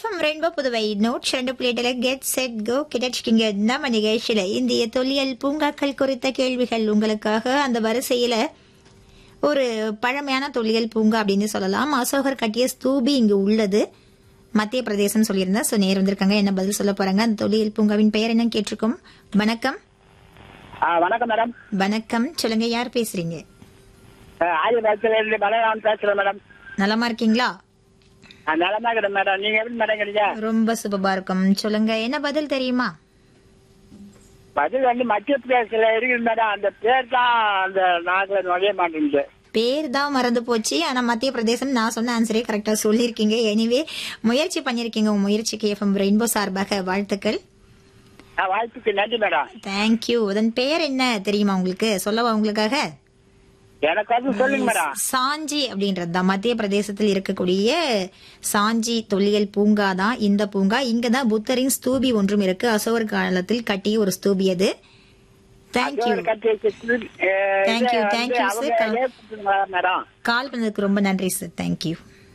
FM rainbow Puduvai note ரெண்டு பிளேட்டில் get set go கிடைச்சிக்கிங்க நம்ம நிகழ்ச்சியில இந்திய தொல்லியல் பூங்காக்கள் குறித்த கேள்விகள் உங்களுக்காக அந்த வரிசையில ஒரு பழமையான தொல்லியல் பூங்கா அப்படின்னு சொல்லலாம் அசோகர் கட்டிய ஸ்தூபி இங்கு உள்ளது மத்திய பிரதேசம் சொல்லியிருந்தேன் ஸோ நேர் வந்திருக்காங்க என்ன பதில் சொல்ல போறாங்க அந்த தொல்லியல் பூங்காவின் பெயர் என்னன்னு கேட்டிருக்கோம் வணக்கம் ஆ, வணக்கம் மேடம் வணக்கம் சொல்லுங்க யார் பேசுறீங்க ஆதிவாசியில இருந்து மலையாளம் பேசுறேன் மேடம் நலமா இருக்கீங்களா ஆ, நலமா இருக்கிறேன் மேடம் நீங்க எப்படி மேடம் கிடைக்க ரொம்ப சுபமா இருக்கும் சொல்லுங்க என்ன பதில் தெரியுமா பதில் வந்து மத்திய பிரதேசத்துல இருக்குது மேடம் அந்த பேர் தான் அந்த நாட்டுல நுழைய மாட்டேங்குது பேர் தான் மறந்து போச்சு ஆனா மத்திய பிரதேசம் நான் சொன்ன ஆன்சரே கரெக்டா சொல்லியிருக்கீங்க எனிவே முயற்சி பண்ணிருக்கீங்க உங்க முயற்சிக்கு எஃப்எம் ரெயின்போ சார்பாக வாழ்த்துக்கள் ஆ, வாய்ப்புக்கு நன்றி மேடம் தேங்க்யூ அதன் பெயர் என்ன தெரியுமா உங்களுக்கு சொல்லவா உங்களுக்காக எனக்கு வந்து சொல்லுங்க மேடம் சாஞ்சி அப்படின்றது தான் மத்திய பிரதேசத்தில் இருக்கக்கூடிய சாஞ்சி தொல்லியல் பூங்கா தான் இந்த பூங்கா இங்க தான் புத்தரின் ஸ்தூபி ஒன்றும் இருக்கு அசோகர் காலத்தில் கட்டிய ஒரு ஸ்தூபி அது தேங்க்யூ ஒரு கட்டி வச்சு, ஆ, Thank you, இதை thank வந்து you, sir. அவங்க ஏத்துக்குங்களா, மேடம் கால் பண்ணதுக்கு ரொம்ப நன்றி சார் தேங்க்யூ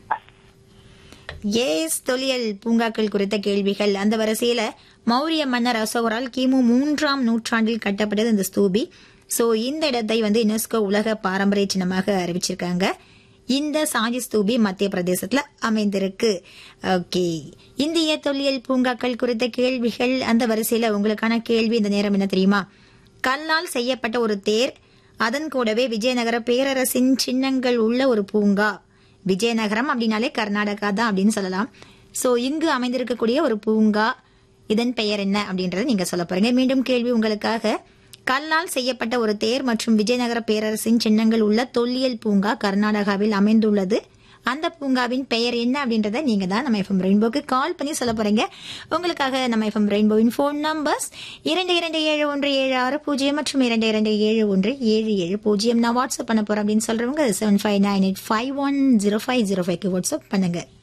ஏஸ் தொல்லியல் பூங்காக்கள் குறித்த கேள்விகள் அந்த வரிசையில மௌரிய மன்னர் அசோகரால் கிமு மூன்றாம் நூற்றாண்டில் கட்டப்பட்டது இந்த ஸ்தூபி சோ இந்த இடத்தை வந்து யுனெஸ்கோ உலக பாரம்பரிய சின்னமாக அறிவிச்சிருக்காங்க இந்த சாஞ்சி ஸ்தூபி மத்திய பிரதேசத்துல அமைந்திருக்கு ஓகே இந்திய தொல்லியல் பூங்காக்கள் குறித்த கேள்விகள் அந்த வரிசையில உங்களுக்கான கேள்வி இந்த நேரம் என்ன தெரியுமா கல்லால் செய்யப்பட்ட ஒரு தேர் அதன் கூடவே விஜயநகர பேரரசின் சின்னங்கள் உள்ள ஒரு பூங்கா விஜயநகரம் அப்படின்னாலே கர்நாடகா தான் அப்படின்னு சொல்லலாம் சோ இங்கு அமைந்திருக்கக்கூடிய ஒரு பூங்கா இதன் பெயர் என்ன அப்படின்றத நீங்க சொல்ல போறீங்க மீண்டும் கேள்வி உங்களுக்காக கல்லால் செய்யப்பட்ட ஒரு தேர் மற்றும் விஜயநகர பேரரசின் சின்னங்கள் உள்ள தொல்லியல் பூங்கா கர்நாடகாவில் அமைந்துள்ளது அந்த பூங்காவின் பெயர் என்ன அப்படின்றத நீங்க தான் நம்ம எஃப்எம் ரெயின்போக்கு கால் பண்ணி சொல்ல போறீங்க உங்களுக்காக நம்ம எஃப்எம் ரெயின்போவின் ஃபோன் நம்பர்ஸ் இரண்டு இரண்டு ஏழு ஒன்று ஏழு ஆறு பூஜ்ஜியம் மற்றும் இரண்டு இரண்டு ஏழு ஒன்று ஏழு ஏழு பூஜ்ஜியம் நான் வாட்ஸ்அப் பண்ண போறேன் அப்படின்னு சொல்றவங்க seven five nine eight five one zero five zero ஃபைவ்க்கு வாட்ஸ்அப் பண்ணுங்க